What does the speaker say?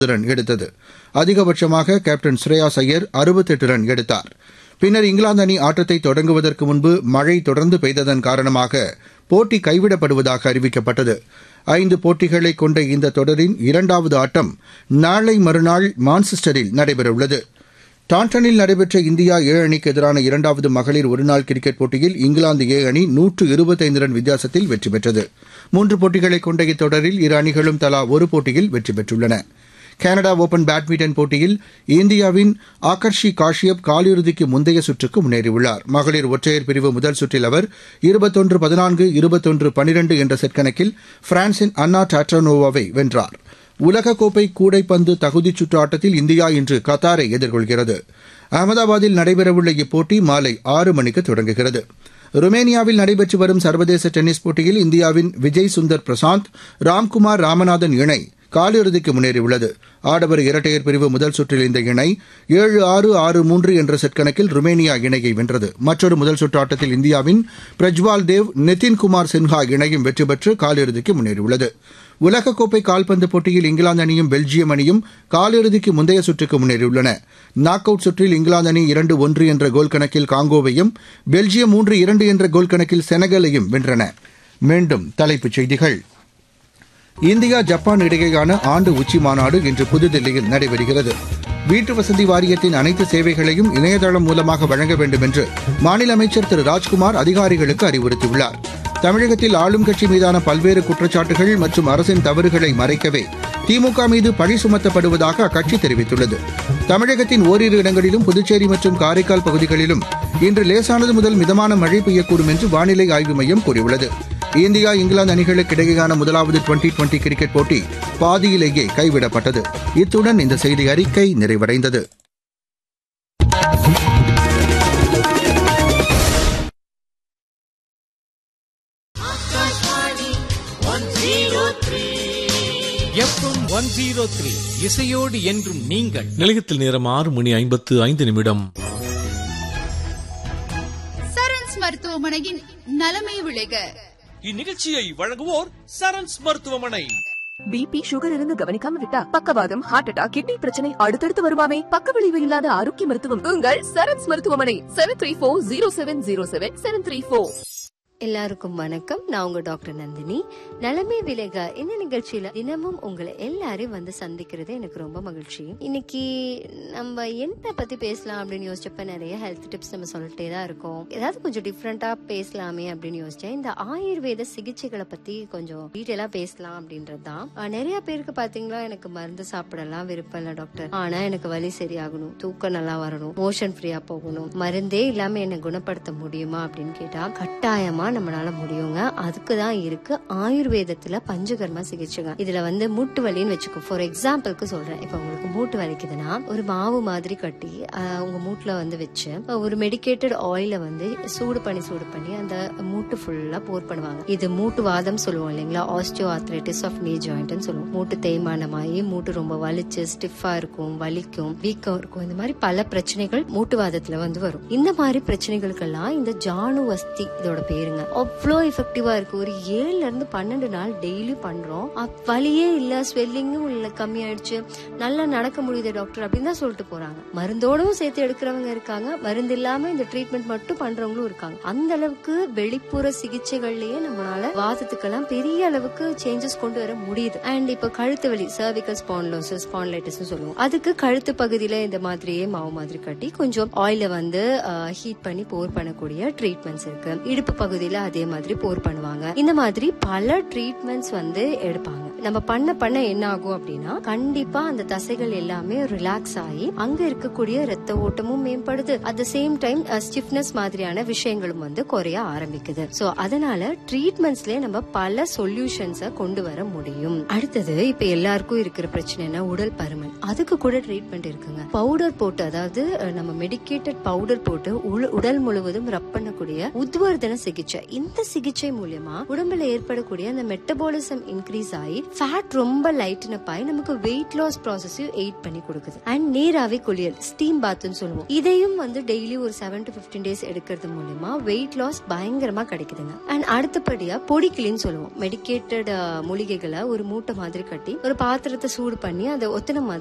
run எடுத்தது அதிகபட்சமாக captain Shreyas Iyer அறுபத்தெட்டு ரன் எடுத்தார் பின்னர் இங்கிலாந்து அணி ஆட்டத்தை தொடங்குவதற்கு முன்பு மழை தொடர்ந்து பெய்ததன் காரணமாக போட்டி கைவிடப்படுவதாக அறிவிக்கப்பட்டது ஐந்து போட்டிகளை கொண்ட இந்த தொடரின் இரண்டாவது ஆட்டம் நாளை மறுநாள் மான்செஸ்டரில் நடைபெறவுள்ளது டாண்டனில் நடைபெற்ற இந்தியா ஏ அணிக்கு எதிரான இரண்டாவது மகளிர் ஒருநாள் கிரிக்கெட் போட்டியில் இங்கிலாந்து ஏ அணி நூற்று இருபத்தைந்து ரன் வித்தியாசத்தில் வெற்றி பெற்றது மூன்று போட்டிகளை கொண்ட இத்தொடரில் இரு அணிகளும் தலா ஒரு போட்டியில் வெற்றி பெற்றுள்ளன கனடா ஓபன் பேட்மிண்டன் போட்டியில் இந்தியாவின் ஆகர்ஷி காஷ்யப் காலிறுதிக்கு முந்தைய சுற்றுக்கு முன்னேறியுள்ளார் மகளிர் ஒற்றையர் பிரிவு முதல் சுற்றில் அவர் இருபத்தொன்று பதினான்கு இருபத்தொன்று பனிரெண்டு என்ற செட் கணக்கில் பிரான்சின் அன்னா டாட்ரானோவாவை வென்றார் உலகக்கோப்பை கூடைப்பந்து தகுதிச் சுற்று ஆட்டத்தில் இந்தியா இன்று கத்தாரை எதிர்கொள்கிறது அகமதாபாத்தில் நடைபெறவுள்ள இப்போட்டி மாலை ஆறு மணிக்கு தொடங்குகிறது ருமேனியாவில் நடைபெற்று வரும் சர்வதேச டென்னிஸ் போட்டியில் இந்தியாவின் விஜய் சுந்தர் பிரசாந்த் ராம்குமார் ராமநாதன் இணை காலிறுதிக்கு முன்னேறியுள்ளது ஆடவர் இரட்டையர் பிரிவு முதல் சுற்றில் இந்த இணை ஏழு ஆறு ஆறு மூன்று என்ற செட் கணக்கில் ருமேனியா இணையை வென்றது மற்றொரு முதல் சுற்று ஆட்டத்தில் இந்தியாவின் பிரஜ்வால் தேவ் நிதின்குமார் சின்ஹா இணையும் வெற்றி பெற்று காலிறுதிக்கு முன்னேறியுள்ளது உலகக்கோப்பை கால்பந்து போட்டியில் இங்கிலாந்து அணியும் பெல்ஜியம் அணியும் காலிறுதிக்கு முந்தைய சுற்றுக்கு முன்னேறியுள்ளன நாக் அவுட் சுற்றில் இங்கிலாந்து அணி இரண்டு ஒன்று என்ற கோல் கணக்கில் காங்கோவையும் பெல்ஜியம் மூன்று இரண்டு என்ற கோல் கணக்கில் செனகலையும் வென்றன மீண்டும் தலைப்புச் செய்திகள் இந்தியா ஜப்பான் இடையேயான ஆண்டு உச்சி மாநாடு இன்று புதுதில்லியில் நடைபெறுகிறது வீட்டு வசதி வாரியத்தின் அனைத்து சேவைகளையும் இணையதளம் மூலமாக வழங்க வேண்டும் என்று மாநில அமைச்சர் திரு ராஜ்குமார் அதிகாரிகளுக்கு அறிவுறுத்தியுள்ளார் தமிழகத்தில் ஆளும் கட்சி மீதான பல்வேறு குற்றச்சாட்டுகள் மற்றும் அரசின் தவறுகளை மறைக்கவே திமுக மீது பழி சுமத்தப்படுவதாக அக்கட்சி தெரிவித்துள்ளது தமிழகத்தின் ஓரிரு இடங்களிலும் புதுச்சேரி மற்றும் காரைக்கால் பகுதிகளிலும் இன்று லேசானது முதல் மிதமான மழை பெய்யக்கூடும் என்று வானிலை ஆய்வு மையம் கூறியுள்ளது இந்தியா இங்கிலாந்து அணிகளுக்கு இடையேயான முதலாவது டுவெண்டி டுவெண்டி கிரிக்கெட் போட்டி பாதியிலேயே கைவிடப்பட்டது இத்துடன் இந்த செய்தி அறிக்கை நிறைவடைந்தது எஃப்எம் ஒன் ஜீரோ த்ரீ இசையோடு என்றும் நீங்கள் நிலையத்தில் நேரம் ஆறு மணி ஐம்பத்து ஐந்து நிமிடம் சரண்ஸ் மருத்துவமனையின் நலமை விளைக இந்நிகழ்ச்சியை வழங்குவோர் சரண்ஸ் மருத்துவமனை பிபி சுகர் இருந்து கவனிக்காம விட்டா பக்கவாதம் ஹார்ட் அட்டாக் கிட்னி பிரச்சனை அடுத்தடுத்து வருமாமே பக்க விளைவு இல்லாத ஆரோக்கிய மருத்துவம் உங்கள் சரண்ஸ் மருத்துவமனை seven three four zero seven zero seven seven three four எல்லாருக்கும் வணக்கம் நான் உங்க டாக்டர் நந்தினி நலமே விலக இந்த நிகழ்ச்சியில தினமும் உங்களை எல்லாரையும் வந்து சந்திக்கிறது எனக்கு ரொம்ப மகிழ்ச்சி இன்னைக்கு நம்ம என்ன பத்தி பேசலாம் அப்படின்னு யோசிச்சப்ப நிறைய ஹெல்த் டிப்ஸ் நம்ம சொல்லிட்டே தான் இருக்கோம் ஏதாவது கொஞ்சம் டிஃப்ரெண்டா பேசலாமே அப்படின்னு யோசிச்சேன் இந்த ஆயுர்வேத சிகிச்சைகளை பத்தி கொஞ்சம் டீட்டெயிலா பேசலாம் அப்படின்றது தான் அஹ் நிறைய பேருக்கு பாத்தீங்களா எனக்கு மருந்து சாப்பிடலாம் விருப்பம் இல்லை டாக்டர் ஆனா எனக்கு வலி சரியாகணும் தூக்கம் நல்லா வரணும் மோஷன் ஃப்ரீயா போகணும் மருந்தே இல்லாம என்ன குணப்படுத்த முடியுமா அப்படின்னு கேட்டா கட்டாயமா நம்மளால முடியுங்க அதுக்கு தான் இருக்கு ஆயுர்வேதத்துல பஞ்சகர்ம சிகிச்சைங்க இதுல வந்து மூட்டு வலின்னு வச்சுக்கோ ஃபார் எக்ஸாம்பிளுக்கு சொல்றேன் இப்ப உங்களுக்கு மூட்டு வலிக்குதுன்னா ஒரு மாவு மாதிரி கட்டி ஆஹ், உங்க மூட்டுல வந்து வச்சு ஒரு மெடிக்கேட்டட் ஆயில வந்து சூடு பண்ணி சூடு பண்ணி அந்த மூட்டு ஃபுல்லா போர் பண்ணுவாங்க இது மூட்டு வாதம் சொல்லுவோம் இல்லைங்களா ஆஸ்டியோ ஆர்த்ரைட்டிஸ் ஆஃப் நீ ஜாயிண்ட்னு சொல்லுவோம் மூட்டு தேய்மானமாகி மூட்டு ரொம்ப வலிச்சு ஸ்டிஃபா இருக்கும் வலிக்கும் வீக்கம் இருக்கும் இந்த மாதிரி பல பிரச்சனைகள் மூட்டுவாதத்துல வந்து வரும் இந்த மாதிரி பிரச்சனைகளுக்கெல்லாம் இந்த ஜானு வஸ்தி இதோட பேருங்க அவ்வளோ எஃபெக்டிவா இருக்கு ஒரு ஏழுல இருந்து பன்னெண்டு நாள் டெய்லி பண்றோம் அப் வலியே இல்ல ஸ்வெல்லிங்கும் இல்ல கம்மியாயிடுச்சு நல்லா நடக்க முடியுது டாக்டர் அப்படின்னு தான் சொல்லிட்டு போறாங்க மருந்தோடவும் சேர்த்து எடுக்கிறவங்க இருக்காங்க மருந்து இல்லாம இந்த ட்ரீட்மெண்ட் மட்டும் பண்றவங்களும் இருக்காங்க அந்த அளவுக்கு வெளிப்புற சிகிச்சைகள்லயே நம்மளால வாதத்துக்கெல்லாம் பெரிய அளவுக்கு சேஞ்சஸ் கொண்டு வர முடியுது அண்ட் இப்ப கழுத்து வலி சர்விக்கல் ஸ்பான்லோசஸ் ஸ்பான்லைட்டிஸ் சொல்லுவோம் அதுக்கு கழுத்து பகுதியில இந்த மாதிரியே மாவு மாதிரி கட்டி கொஞ்சம் ஆயில வந்து ஹீட் பண்ணி போர் பண்ணக்கூடிய ட்ரீட்மெண்ட்ஸ் இருக்கு இடுப்பு பகுதியில அதே மாதிரி போர் பண்ணுவாங்க இந்த மாதிரி பல ட்ரீட்மெண்ட்ஸ் வந்து எடுப்பாங்க நம்ம பண்ண பண்ண என்ன ஆகும் அப்படின்னா கண்டிப்பா அந்த தசைகள் எல்லாமே ரிலாக்ஸ் ஆகி அங்க இருக்கக்கூடிய ரத்த ஓட்டமும் மேம்படுது at the same time stiffness மாதிரியான விஷயங்களும் வந்து குறைய ஆரம்பிக்குது சோ அதனால ட்ரீட்மெண்ட்ஸ்லயே நம்ம பல சொல்யூஷன்ஸ கொண்டு வர முடியும் அடுத்தது இப்ப எல்லாருக்கும் இருக்கிற பிரச்சனைனா உடல் பருமன் அதுக்கு கூட ட்ரீட்மெண்ட் இருக்குங்க பவுடர் போட்டு அதாவது அஹ், நம்ம மெடிக்கேட்டட் பவுடர் போட்டு உள்- உடல் முழுவதும் ரப் பண்ணக்கூடிய உத்வர்தன சிகிச்சை சிகிச்சை இந்த சிகிச்சை மூலியமா உடம்புல ஏற்படக்கூடிய அந்த மெட்டபாலிசம் இன்க்ரீஸ் ஆகி ஃபேட் ரொம்ப லைட்டன் அப் ஆகி நமக்கு வெயிட் லாஸ் ப்ராசஸையும் எயிட் பண்ணி கொடுக்குது அண்ட் நீராவி குளியல் ஸ்டீம் பாத்னு சொல்லுவோம் இதையும் வந்து டெய்லி ஒரு செவன் டு பிப்டீன் டேஸ் எடுக்கிறது மூலியமா வெயிட் லாஸ் பயங்கரமா கிடைக்குதுங்க அண்ட் அடுத்தபடியா பொடிக்கிளின்னு சொல்லுவோம் மெடிக்கேட்டட் மூலிகைகளை ஒரு மூட்டை மாதிரி கட்டி ஒரு பாத்திரத்தை சூடு பண்ணி அதை ஒத்தனை மாதிரி